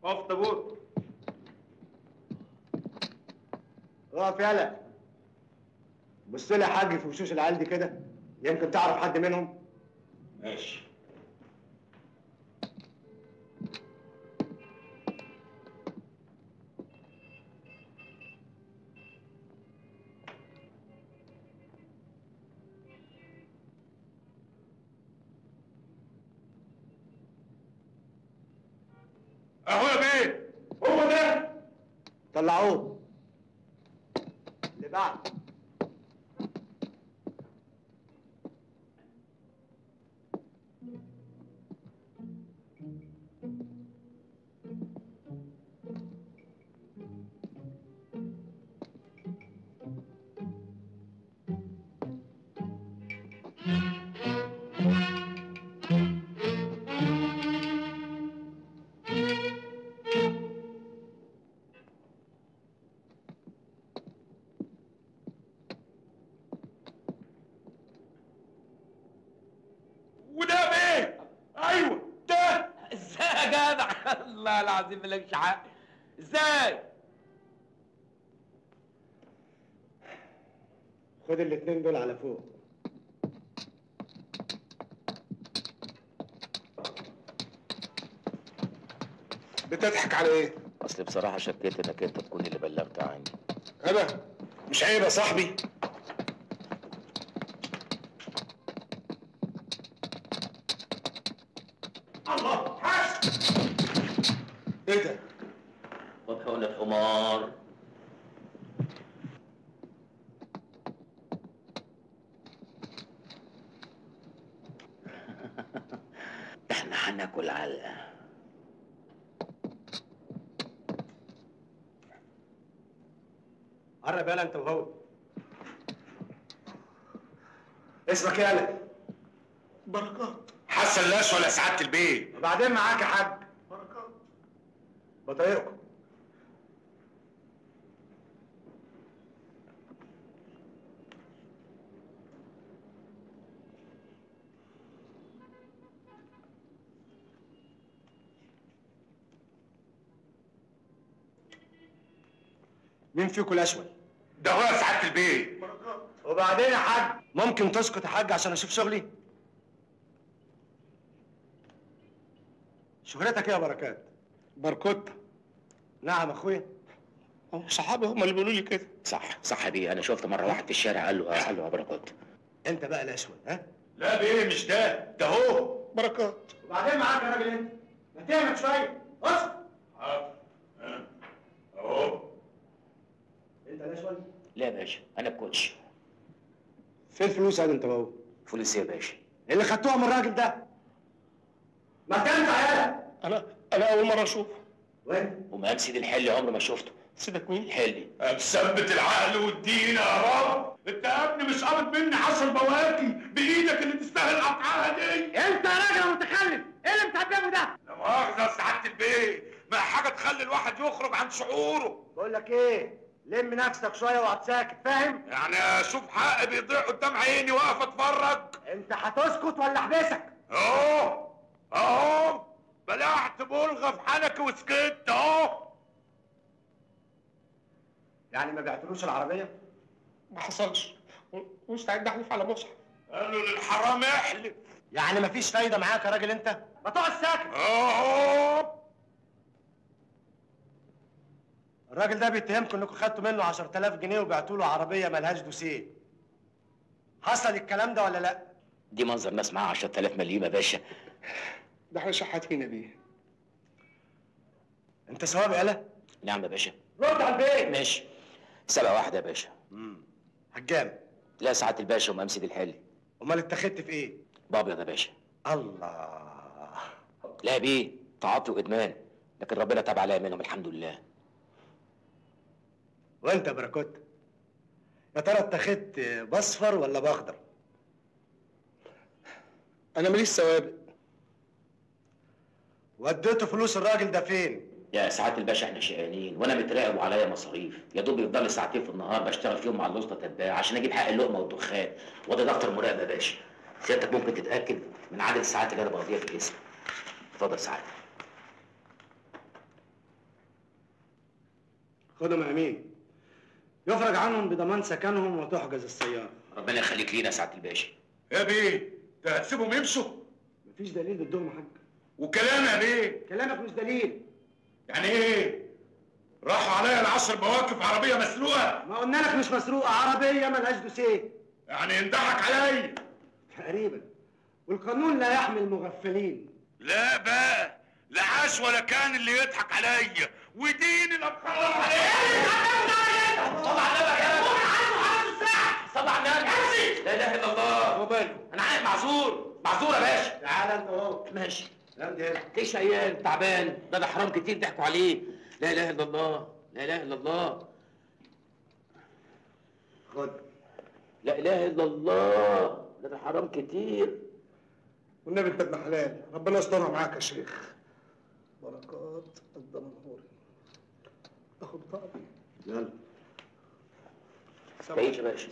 اقف طابور اقف يالا بص لي يا حاج في وشوش العيال دي كده يمكن تعرف حد منهم ماشي اهو يا بيه هو ده طلعوه اللي بعد وده بيه ايوه ده ازاي يا جدع الله العظيم مالكش حق ازاي خد الاتنين دول على فوق بتضحك على ايه؟ اصل بصراحه شكيت انك انت تكون اللي بلغت عني انا مش عيب يا صاحبي الله حس ايه ده؟ وبحقن حمار احنا هناكل علقه قرب يالا انت وهو اسمك يالا بركات حسن لاش ولا سعاده البيه وبعدين معاك يا حاج بركات بطايقكم مين فيكم الاشول ده هو يا سعاده البيه بركات وبعدين يا حاج ممكن تسكت يا حاج عشان اشوف شغلي شهرتك ايه يا بركات بركوت نعم اخويا صحابي هم اللي بيقولوا لي كده صح صح بيه انا شفت مره واحد في الشارع قال له قال له يا بركات انت بقى الاشول ها لا بيه مش ده ده هو بركات وبعدين معاك يا راجل انت ما تعمل شويه اسكت حاضر ها. اهو انت الاشول لا يا باشا انا الكوتش فين الفلوس يا انت وهو فلوس إيه يا باشا اللي خدتوها من الراجل ده ما تنفع يالا انا انا اول مره اشوف وانت ومقام سيد الحلي عمري ما شفته سيدك مين؟ الحلي مثبت العقل والدين يا رب انت يا ابني مش قابض مني عشر بواكي بايدك اللي تستاهل قطعها دي انت يا راجل متخلف ايه اللي بتعمله ده لا مؤاخذه يا سعاده البيه ما حاجه تخلي الواحد يخرج عن شعوره بقول لك ايه لم نفسك شويه واقعد ساكت فاهم يعني اشوف حقي بيضيع قدام عيني واقف اتفرج انت هتسكت ولا احبسك اهو اهو بلعت بلغه في حنكي وسكت اهو يعني ما بعتلوش العربيه ما حصلش و- ومستعد احلف على مصحف قالوا للحرام احلف يعني مفيش فايده معاك يا راجل انت ما تقعد ساكت اهو الراجل ده بيتهمكم انكم خدتوا منه 10000 جنيه وبعتوا له عربيه ملهاش دوسيه حصل الكلام ده ولا لا دي منظر ناس معاها 10000 مليم يا باشا ده احنا شحاتين بيه انت سواب يالا نعم يا باشا رد على البيت ماشي سبقة واحدة يا باشا امم هجام لا سعادة الباشا ومقام سيد الحلي امال اتخذت في ايه بابيض يا باشا الله لا بيه تعاطي وادمان لكن ربنا تاب عليا منهم الحمد لله وانت يا بركوت يا ترى اتخذت باصفر ولا باخضر انا ماليش سوابق وديته فلوس الراجل ده فين يا سعادة الباشا احنا شقيانين وانا متراقب وعليا مصاريف يا دوب يفضل لي ساعتين في النهار بشتغل فيهم مع الوسطى تتباع عشان اجيب حق اللقمه والدخان وده دفتر مراقبه يا باشا سيادتك ممكن تتاكد من عدد الساعات اللي انا بقضيها في الاسم اتفضل سعادتك خدهم يا امين يفرج عنهم بضمان سكنهم وتحجز السياره ربنا يخليك لينا يا سعاده الباشا يا بيه ده هتسيبهم يمشوا مفيش دليل ضدهم يا حاج وكلام يا بيه كلامك مش دليل يعني ايه راحوا عليا العشر مواقف عربيه مسلوقه ما قلنا لك مش مسروقه عربيه ملهاش دوسيه يعني ينضحك عليا تقريبا والقانون لا يحمي المغفلين لا بقى لا عاش ولا كان اللي يضحك عليا ودين اللي اتخرج عليا صلى على النبي يا صلى على النبي لا اله الا الله وباله انا عارف معذور معذور يا باشا تعال انت اهو ماشي امضي هنا ليش عيال تعبان ده ده حرام كتير ضحكوا عليه لا اله الا الله لا اله الا الله خد لا اله الا الله ده ده حرام كتير والنبي انت ابن حلال ربنا يسترها معاك يا شيخ بركات الدمنهوري اخد طقمي يلا تعيش يا باشا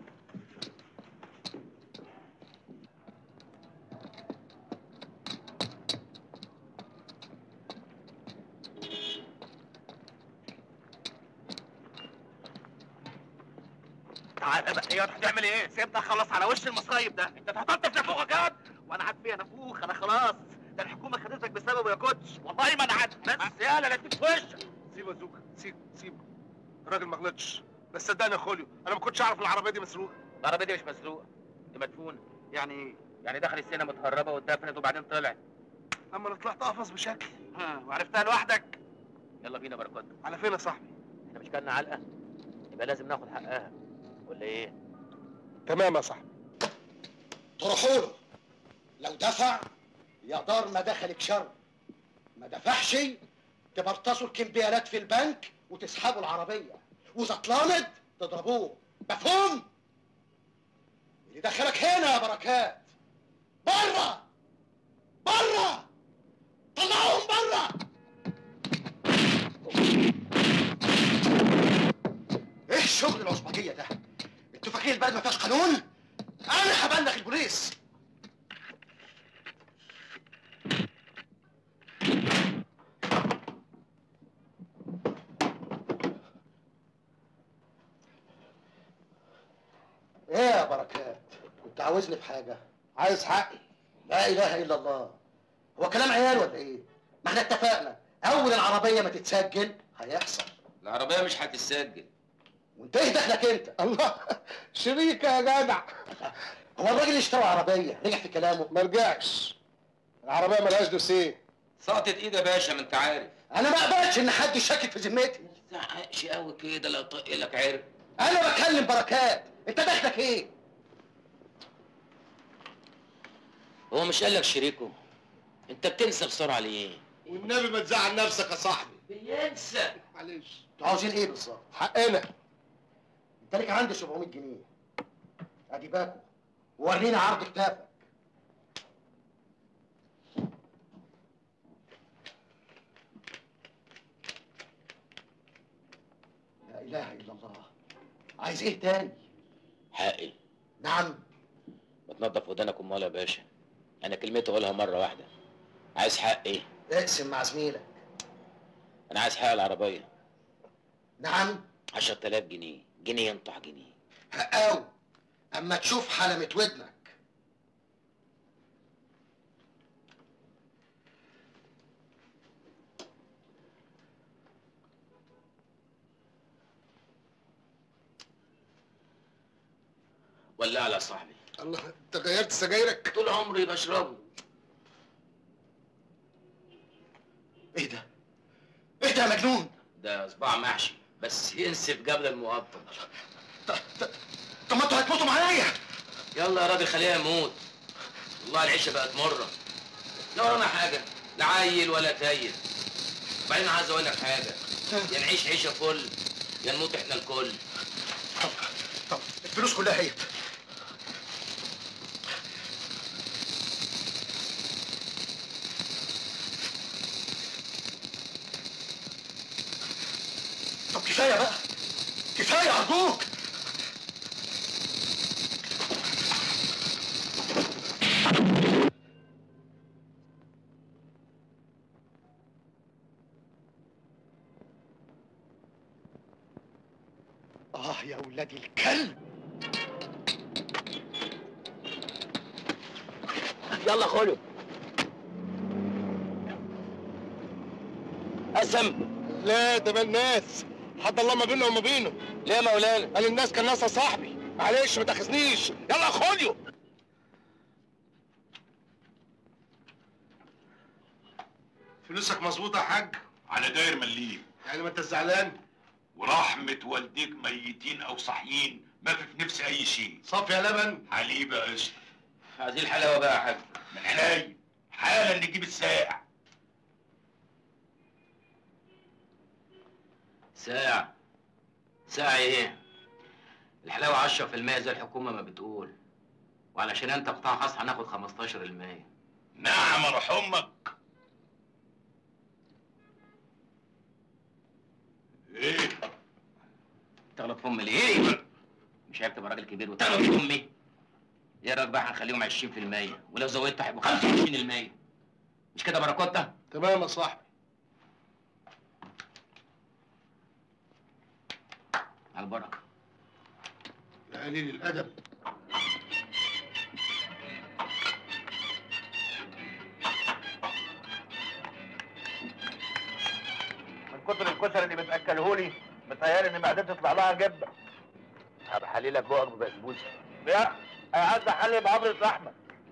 تعالى بقى يا هتعمل ايه؟ سيبنا خلاص على وش المصايب ده، انت اتحطمت في نافوخك يا واد. وانا عاد فيها نافوخ انا خلاص، ده الحكومه خدتك بسببه يا كوتش، والله ما انا عاد بس يالا لا في وشك. سيبه يا زوكا سيب سيب الراجل ما غلطش بس صدقني يا خوليو انا ما كنتش اعرف العربيه دي مسروقه العربيه دي مش مسروقه دي مدفونه يعني يعني دخل السينما متهربه واتدفنت وبعدين طلعت اما انا طلعت قفص بشكل ها وعرفتها لوحدك؟ يلا بينا بركات على فين يا صاحبي احنا مش كلنا علقه يبقى لازم ناخد حقها ولا ايه تمام يا صاحبي تروحوا له لو دفع يا دار ما دخلك شر ما دفعش تبرتصوا الكمبيالات في البنك وتسحبوا العربية وإذا اتلامد تضربوه مفهوم؟ اللي دخلك هنا يا بركات بره بره طلعوهم بره ايه الشغل العصبجية ده؟ انتوا فاكرين البلد ما فيهاش قانون؟ انا هبلغ البوليس ايه يا بركات كنت عاوزني في حاجه عايز حقي لا اله الا الله هو كلام عيال ولا ايه ما احنا اتفقنا اول العربيه ما تتسجل هيحصل العربيه مش هتتسجل وانت ايه دخلك انت الله شريكة يا جدع هو الراجل اللي اشترى عربيه رجع في كلامه ما رجعش العربيه ملهاش دوسيه سقطت ايد يا باشا ما انت عارف انا ما اقبلش ان حد يشكك في ذمتي ما تزعقش قوي كده لا طق لك عرق انا بكلم بركات انت دخلك ايه هو مش قال لك شريكه انت بتنسى بسرعه ليه والنبي ما تزعل نفسك يا صاحبي بينسى معلش انتوا عاوزين ايه بالظبط حقنا انت ليك عندي 700 جنيه ادي باكو ورينا عرض كتافك لا اله الا الله عايز ايه تاني حقي نعم ما تنضف ودانك امال يا باشا انا كلمتي اقولها مره واحده عايز حق ايه اقسم مع زميلك انا عايز حق العربيه نعم 10000 جنيه جنيه ينطح جنيه هقاوي اما تشوف حلمة ودنك ولا على صاحبي الله انت غيرت سجايرك طول عمري بشربه ايه ده ايه ده يا مجنون ده صباع محشي بس ينسف قبل المقطم طب ما انتوا هتموتوا معايا يلا يا راجل خليها يموت والله العيشه بقت مره لا ورانا حاجه لا عيل ولا تايل وبعدين عايز اقول لك حاجه يا نعيش عيشه فل يا نموت احنا الكل طب طب الفلوس كلها هي طب كفايه بقى كفايه ارجوك ولاد الكلب يلا خلو قسم لا ده الناس حد الله ما بيننا وما بينه ليه يا مولانا قال الناس كان ناسها صاحبي معلش ما تاخذنيش يلا خوليو فلوسك مظبوطه يا حاج على داير مليم يعني ما انت زعلان ورحمة والديك ميتين أو صاحيين ما في في نفسي أي شيء صافي يا لبن حليبة قشطة عايزين الحلاوه بقى يا حاج من عينيا حالا نجيب الساعة ساعة ساعة ايه؟ الحلاوة 10% زي الحكومة ما بتقول وعلشان انت قطاع خاص هناخد 15% نعم روح أمك إيه تغلط في امي ليه؟ مش عيب تبقى راجل كبير وتغلط في امي؟ ايه رايك بقى هنخليهم 20% ولو زودت هيبقوا 25% مش كده باراكوتا؟ تمام يا صاحبي على البركة يا قليل الادب من كتر الكشري اللي بتاكلهولي متهيألي ان معدتي تطلع لها جبه هبقى حليلك بقك ببسبوسة لا انا عايز احلي بعبرة لحمه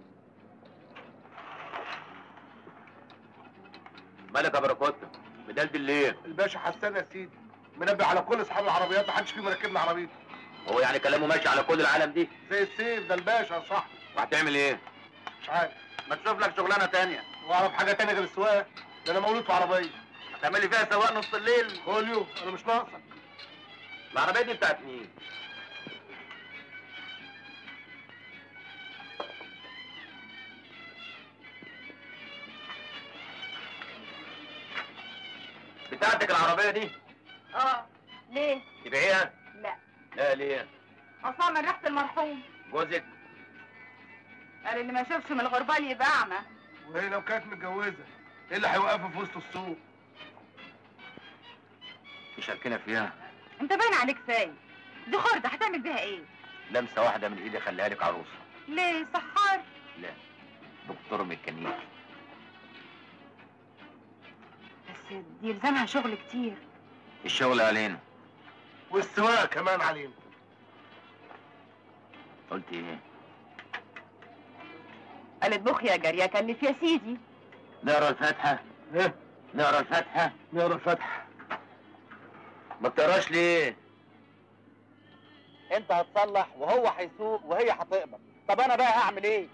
مالك يا باراكوتا؟ بدلدل ليه؟ الباشا حسان يا سيدي منبه على كل اصحاب العربيات محدش فيهم راكبنا عربيته هو يعني كلامه ماشي على كل العالم دي؟ زي السيف ده الباشا يا صاحبي وهتعمل ايه؟ مش عارف ما تشوف لك شغلانه تانية واعرف حاجه تانية غير السواقه ده انا مولود في عربيه هتعملي فيها سواق نص الليل خوليو انا مش ناقصك العربيه دي بتاعت مين؟ بتاعتك العربيه دي؟ اه ليه؟ تبيعيها؟ لا لا ليه؟ اصلا من ريحه المرحوم جوزك قال اللي ما يشوفش من الغربال يبقى اعمى وهي لو كانت متجوزه ايه اللي هيوقفها في وسط السوق تشاركنا فيها انت باين عليك سايب دي خرده هتعمل بيها ايه؟ لمسه واحده من ايدي خليها لك عروسه ليه سحار؟ لا دكتور ميكانيكي بس دي يلزمها شغل كتير الشغل علينا والسواقه كمان علينا قلت ايه؟ قالت بخ يا جاريه كلف يا سيدي نقرا الفاتحه ايه نقرا الفاتحه نقرا الفاتحه ما بتقراش ليه؟ انت هتصلح وهو هيسوق وهي هتقبض طب انا بقى هعمل ايه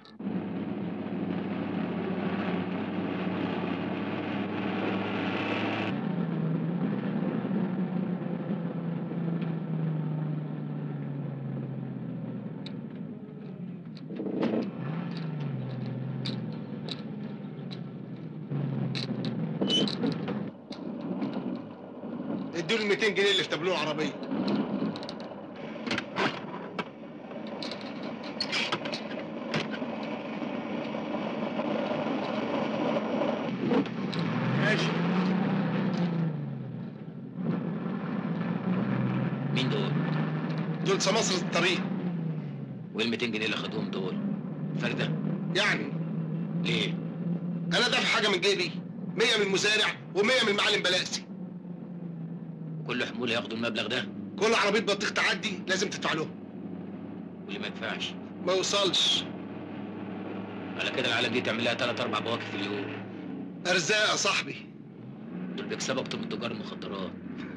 ادوا له 200 جنيه اللي في تابلوه العربيه ماشي مين دول؟ دول سماسرة الطريق وال 200 جنيه اللي خدوهم دول؟ فردة؟ يعني ليه؟ انا دافع حاجه من جيبي 100 من المزارع و100 من المعلم بلاسي وكل حمول ياخدوا المبلغ ده كل عربيه بطيخ تعدي لازم تدفع لهم واللي ما يدفعش ما يوصلش على كده العالم دي تعمل لها ثلاث اربع بواكي في اليوم ارزاق يا صاحبي دول بيكسبوا اكتر من تجار المخدرات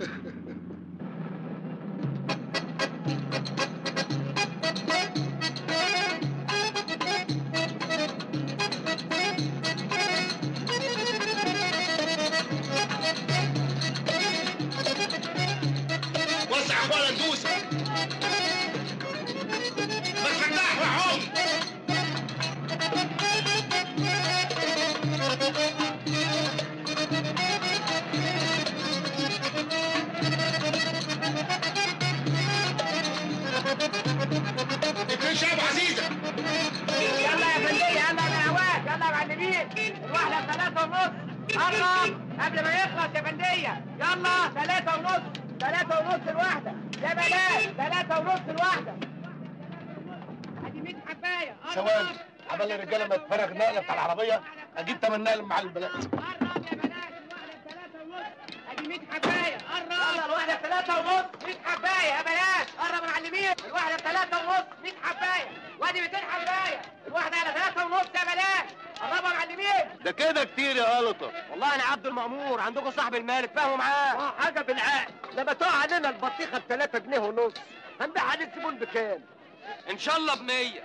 وسع يا اخوانا ندوس ما تفتح وحوم اتنين ابو عزيزه يلا يا فندية يلا يا هواك يلا يا معلمين الواحدة بثلاثة ونص قرب قبل ما يخلص يا فندية يلا ثلاثة ونص ثلاثة ونص الواحدة يا بلاش ثلاثة ونص الواحدة ادي 100 حباية ثواني عمال الرجاله ما تفرغ النقله بتاع العربيه اجيب تمن نقل مع البلاد قرب يا بلاش الواحدة بثلاثة ونص ادي 100 حباية قرب يلا الواحدة بثلاثة ونص 100 حباية يا بلاش قرب يا معلمين الواحدة بثلاثة ونص 100 حباية وادي 200 حباية الواحدة على ثلاثة ونص يا بلاش قربوا يا معلمين ده كده كتير يا قلطه والله انا عبد المأمور عندكم صاحب المالك فاهموا معاه اه حاجه بالعقل لما تقع علينا البطيخه ب 3 جنيه ونص هنبيعها للزبون بكام؟ ان شاء الله بمية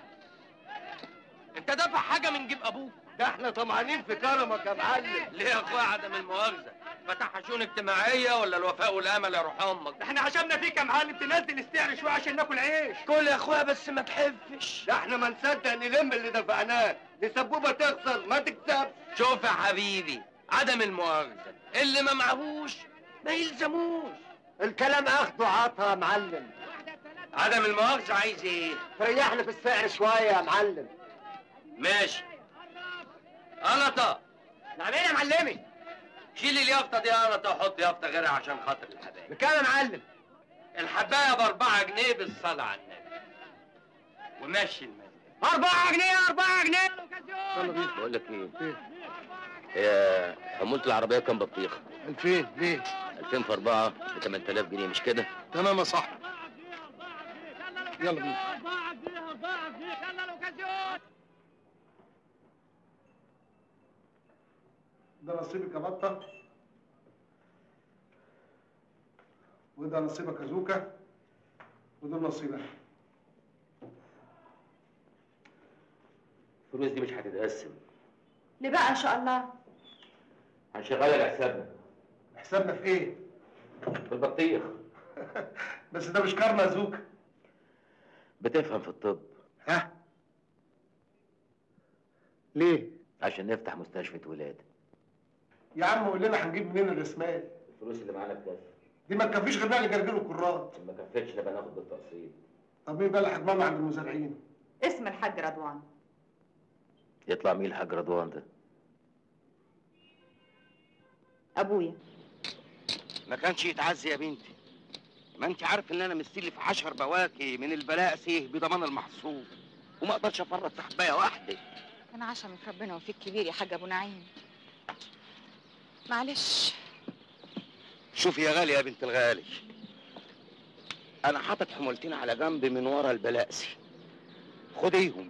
انت دافع حاجة من جيب ابوك ده احنا طمعانين في كرمك يا معلم ليه يا اخويا عدم المؤاخذة فتحها شؤون اجتماعية ولا الوفاء والامل يا روح امك احنا عشمنا فيك يا معلم تنزل السعر شويه عشان ناكل عيش كل يا اخويا بس ما تحفش ده احنا ما نصدق نلم اللي دفعناه دي سبوبه تخسر ما تكسبش شوف يا حبيبي عدم المؤاخذة اللي ما معهوش ما يلزموش الكلام اخده عطا يا معلم عدم المؤاخذة عايز ايه؟ تريحنا في السعر شويه يا معلم ماشي قلطة نعم ايه يا معلمي شيل اليافطة دي قلطة وحط يافطة غيرها عشان خاطر الحبايب بكام يا معلم الحباية بأربعة جنيه بالصلاة على النبي ومشي المزيد أربعة جنيه أربعة جنيه بقول لك ايه هي حمولة العربية كام بطيخ؟ 2000 ليه؟ 2000 في 4 ب 8000 جنيه مش كده؟ تمام يا صاحبي يلا بينا أربعة جنيه أربعة جنيه يلا الأوكازيون ده نصيبك يا بطه وده نصيبك يا زوكا وده نصيبك الفلوس دي مش هتتقسم ليه بقى ان شاء الله هنشغلها لحسابنا حسابنا في ايه؟ في البطيخ بس ده مش كارما يا زوكا بتفهم في الطب ها؟ ليه؟ عشان نفتح مستشفى ولادة يا عم قول لنا هنجيب منين الرسمال؟ الفلوس اللي معانا بكام؟ دي ما تكفيش غير نقل جرجير الكرات ما كفتش نبقى ناخد بالتقسيط طب مين بقى اللي هيضمننا عند المزارعين؟ اسم الحاج رضوان يطلع مين الحاج رضوان ده؟ ابويا ما كانش يتعزي يا بنتي ما انت عارف ان انا مستلي في عشر بواكي من البلاسي بضمان المحصول وما اقدرش افرط في حبايه واحده كان عشمك ربنا وفيك كبير يا حاج ابو نعيم معلش شوفي يا غالي يا بنت الغالي انا حاطط حمولتين على جنب من ورا البلاسي خديهم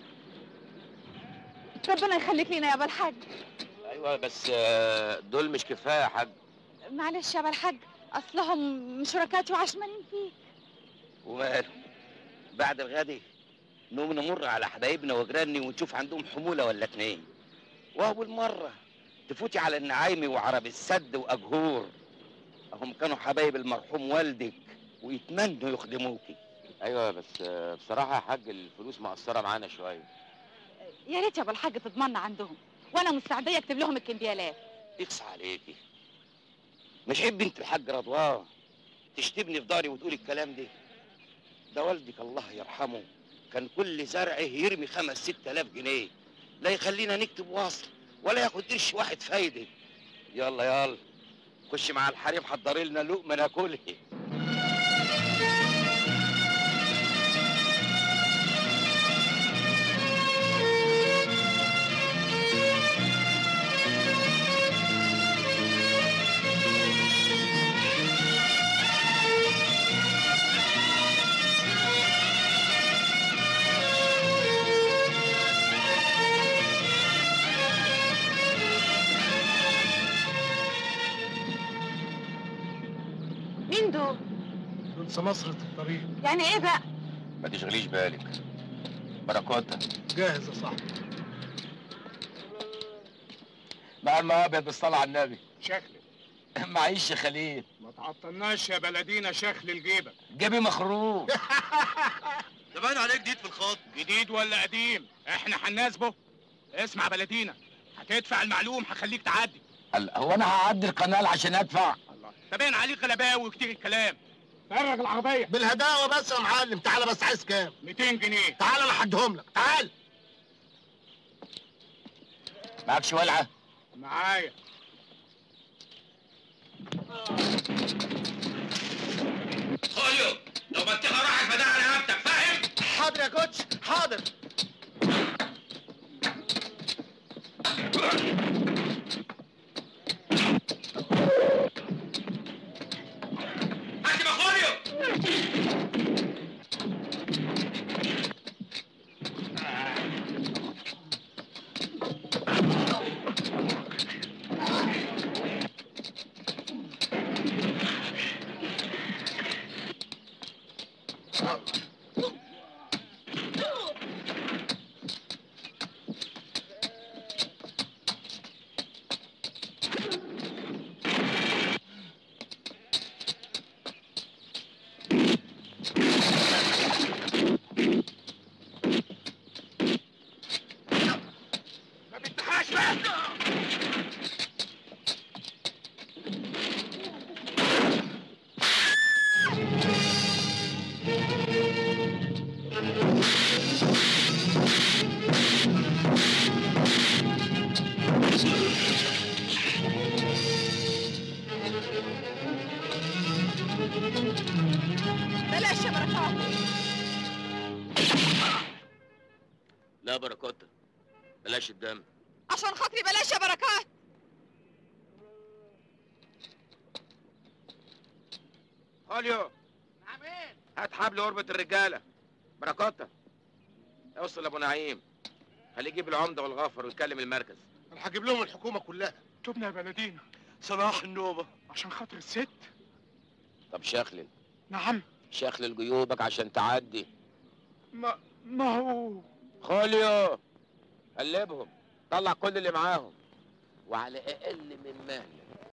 ربنا يخليك لينا يا ابا الحاج ايوه بس آه، دول مش كفايه يا حاج معلش يا ابا الحاج اصلهم شركاتي وعشمانين فيك وماله بعد الغد نقوم نمر على حبايبنا وجيراني ونشوف عندهم حموله ولا اتنين واول مره تفوتي على النعايمي وعرب السد واجهور هم كانوا حبايب المرحوم والدك ويتمنوا يخدموكي ايوه بس آه، بصراحه يا حاج الفلوس مقصره معانا شويه يا ريت يا ابو الحاج تضمنا عندهم وانا مستعديه اكتب لهم الكمبيالات يقصى عليكي مش عيب بنت الحاج رضوان تشتبني في داري وتقولي الكلام ده ده والدك الله يرحمه كان كل زرعه يرمي خمس ست الاف جنيه لا يخلينا نكتب وصل ولا ياخد قرش واحد فايده يلا يلا خش مع الحريم حضري لنا لقمه ناكلها مين دول دول سمسرة الطريق يعني ايه بقى ما تشغليش بالك بركاتها جاهز يا صاحبي مع الماء ابيض بالصلاة على النبي شكلي معيش يا خليل ما تعطلناش يا بلدينا شكل الجيبة جيبي مخروق ده باين عليه جديد في الخط جديد ولا قديم احنا هنناسبه اسمع بلدينا هتدفع المعلوم هخليك تعدي هلا هو انا هعدي القناه عشان ادفع الله ده باين عليك غلباوي وكتير الكلام فرغ العربية بالهداوة بس يا معلم تعالى بس عايز كام 200 جنيه تعالى انا هديهم لك تعال معكش ولعه معايا خوليو لو بطيخه راحت فده على رقبتك فاهم؟ حاضر يا كوتش حاضر هات يا خوليو ما بنتحاش بقى بلاش يا بركات لا بركات بلاش الدم عشان خاطري بلاش يا بركات خوليو نعمين هات حبل قربة الرجالة بركاتة اوصل لابو نعيم خليه يجيب العمدة والغفر ويكلم المركز انا هجيب لهم الحكومه كلها تبنى يا بلدينا صلاح النوبة عشان خاطر الست طب شخلل نعم شخلل جيوبك عشان تعدي ما ما هو خوليو قلبهم طلع كل اللي معاهم وعلى اقل من مهلك